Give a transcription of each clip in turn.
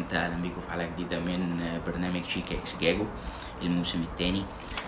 امتى اهلا بيكم في حلقه جديده من برنامج شيكا اكس جاجو الموسم الثاني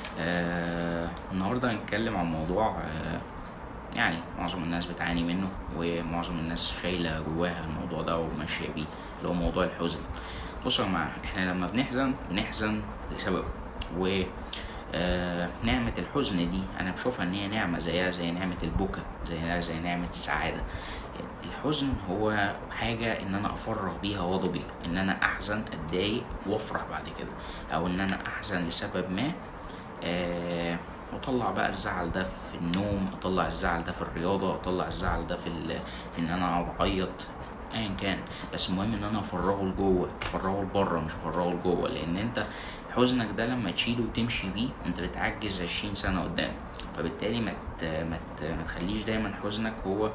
آه النهارده هنتكلم عن موضوع آه يعني معظم الناس بتعاني منه ومعظم الناس شايله جواها الموضوع ده وماشيه بيه اللي هو موضوع الحزن بصوا يا جماعه احنا لما بنحزن بنحزن لسبب و آه نعمة الحزن دي أنا بشوفها إن هي نعمة زيها زي نعمة البكا زيها زي نعمة السعادة الحزن هو حاجة إن أنا أفرغ بيها غضبي إن أنا أحزن أتضايق وأفرح بعد كده أو إن أنا أحزن لسبب ما آه واطلع بقى الزعل ده في النوم اطلع الزعل ده في الرياضه اطلع الزعل ده في ال... في ان انا اقعد اعيط ايا كان بس المهم ان انا افرغه لجوه افرغه لبره مش افرغه لجوه لان انت حزنك ده لما تشيله وتمشي بيه انت بتعجز عشرين سنه قدام فبالتالي ما مت... مت... ما تخليش دايما حزنك هو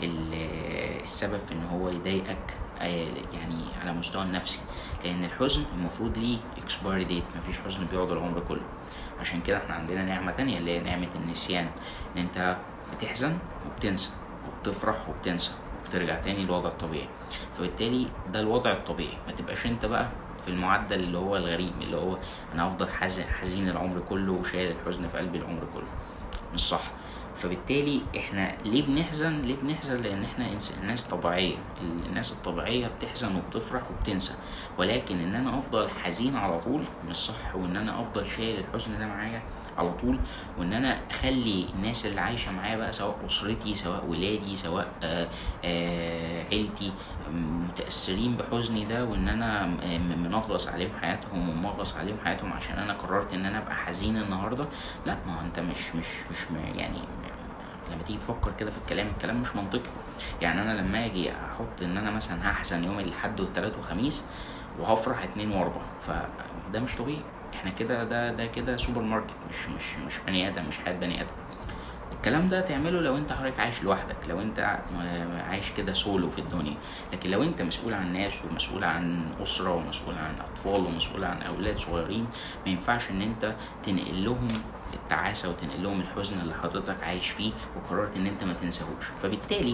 السبب في ان هو يضايقك يعني على مستوى النفسي لان الحزن المفروض ليه اكسبيري ديت مفيش حزن بيقعد العمر كله عشان كده احنا عندنا نعمة تانية اللي هي نعمة النسيان ان انت بتحزن وبتنسى وبتفرح وبتنسى وبترجع تاني للوضع الطبيعي فبالتالي ده الوضع الطبيعي ما تبقاش انت بقى في المعدل اللي هو الغريب اللي هو انا هفضل حزين حزين العمر كله وشايل الحزن في قلبي العمر كله مش صح فبالتالي احنا ليه بنحزن ليه بنحزن لان احنا ناس طبيعيه الناس الطبيعيه بتحزن وبتفرح وبتنسى ولكن ان انا افضل حزين على طول مش صح وان انا افضل شايل الحزن ده معايا على طول وان انا اخلي الناس اللي عايشه معايا بقى سواء اسرتي سواء ولادي سواء آآ آآ عيلتي متاثرين بحزني ده وان انا منغص عليهم حياتهم ومغص عليهم حياتهم عشان انا قررت ان انا ابقى حزين النهارده لا ما انت مش مش مش يعني لما تيجي تفكر كده في الكلام الكلام مش منطقي يعني انا لما اجي احط ان انا مثلا هحزن يوم الاحد والثلاث وخميس وهفرح اتنين واربع فده مش طبيعي احنا كده ده ده كده سوبر ماركت مش مش مش بني ادم مش حياه بني ادم الكلام ده تعمله لو انت حضرتك عايش لوحدك لو انت عايش كده سولو في الدنيا لكن لو انت مسؤول عن ناس ومسؤول عن اسره ومسؤول عن اطفال ومسؤول عن اولاد صغيرين ما ينفعش ان انت تنقل لهم التعاسه وتنقل لهم الحزن اللي حضرتك عايش فيه وقررت ان انت ما تنساهوش فبالتالي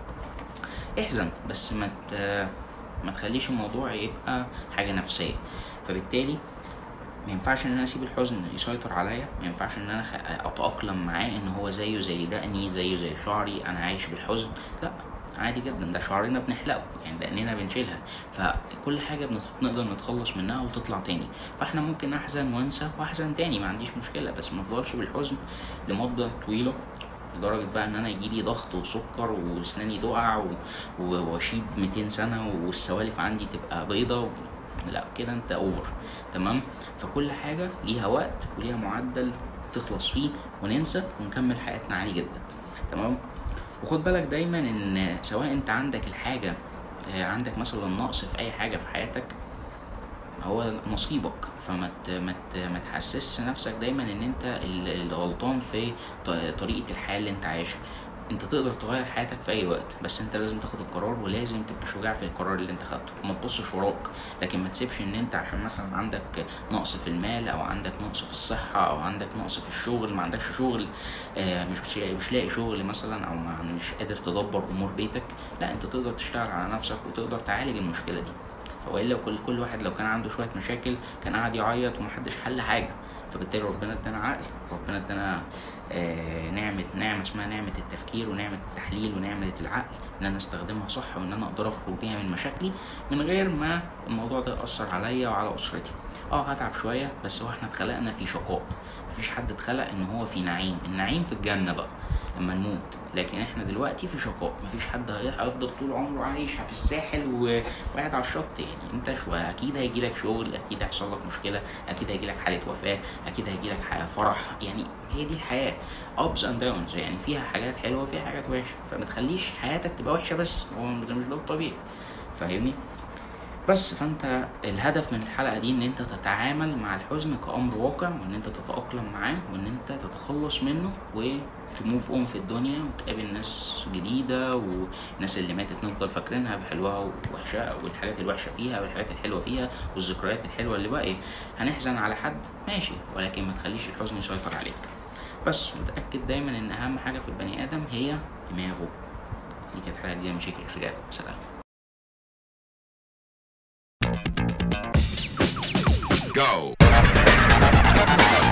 احزن بس ما ما تخليش الموضوع يبقى حاجه نفسيه فبالتالي ما ينفعش ان انا اسيب الحزن يسيطر عليا ما ينفعش ان انا اتاقلم معاه ان هو زيه زي دقني زيه زي شعري انا عايش بالحزن لا عادي جدا ده شعرنا بنحلقه يعني دقننا بنشيلها فكل حاجة بنقدر نتخلص منها وتطلع تاني فاحنا ممكن احزن وانسى واحزن تاني ما عنديش مشكلة بس ما افضلش بالحزن لمدة طويلة لدرجة بقى ان انا يجيلي ضغط وسكر واسناني تقع واشيب 200 سنة والسوالف عندي تبقى بيضة لا كده انت اوفر تمام فكل حاجة ليها وقت وليها معدل تخلص فيه وننسى ونكمل حياتنا عادي جدا تمام وخد بالك دايما ان سواء انت عندك الحاجة عندك مثلا نقص في اي حاجة في حياتك هو نصيبك فما ما ما تحسسش نفسك دايما ان انت الغلطان في طريقة الحياة اللي انت عايشها انت تقدر تغير حياتك في اي وقت بس انت لازم تاخد القرار ولازم تبقى شجاع في القرار اللي انت خدته وما تبصش وراك لكن ما تسيبش ان انت عشان مثلا عندك نقص في المال او عندك نقص في الصحة او عندك نقص في الشغل ما عندكش شغل آه مش مش لاقي شغل مثلا او مش قادر تدبر امور بيتك لا انت تقدر تشتغل على نفسك وتقدر تعالج المشكلة دي فوالا كل كل واحد لو كان عنده شويه مشاكل كان قاعد يعيط ومحدش حل حاجه فبالتالي ربنا ادانا عقل ربنا ادانا آه نعمه نعمه اسمها نعمه التفكير ونعمه التحليل ونعمه العقل ان انا استخدمها صح وان انا اقدر اخرج بيها من مشاكلي من غير ما الموضوع ده ياثر عليا وعلى اسرتي اه هتعب شويه بس هو احنا اتخلقنا في شقاء مفيش حد اتخلق ان هو في نعيم النعيم في الجنه بقى لما نموت لكن احنا دلوقتي في شقاء مفيش حد هيفضل طول عمره عايش في الساحل وقاعد على الشط يعني انت شويه اكيد هيجي لك شغل اكيد هيحصل لك مشكله اكيد هيجي لك حاله وفاه اكيد هيجي لك فرح يعني هي دي الحياه ابس اند داونز يعني فيها حاجات حلوه وفيها حاجات وحشه فما تخليش حياتك تبقى وحشه بس هو مش ده الطبيعي فاهمني بس فانت الهدف من الحلقه دي ان انت تتعامل مع الحزن كامر واقع وان انت تتاقلم معاه وان انت تتخلص منه وتموف اون في الدنيا وتقابل ناس جديده والناس اللي ماتت نفضل فاكرينها بحلوها ووحشها والحاجات الوحشه فيها والحاجات الحلوه فيها والذكريات الحلوه اللي باقيه هنحزن على حد ماشي ولكن ما تخليش الحزن يسيطر عليك بس متاكد دايما ان اهم حاجه في البني ادم هي دماغه دي كانت حلقه جديده من شيك اكس جاكو سلام go.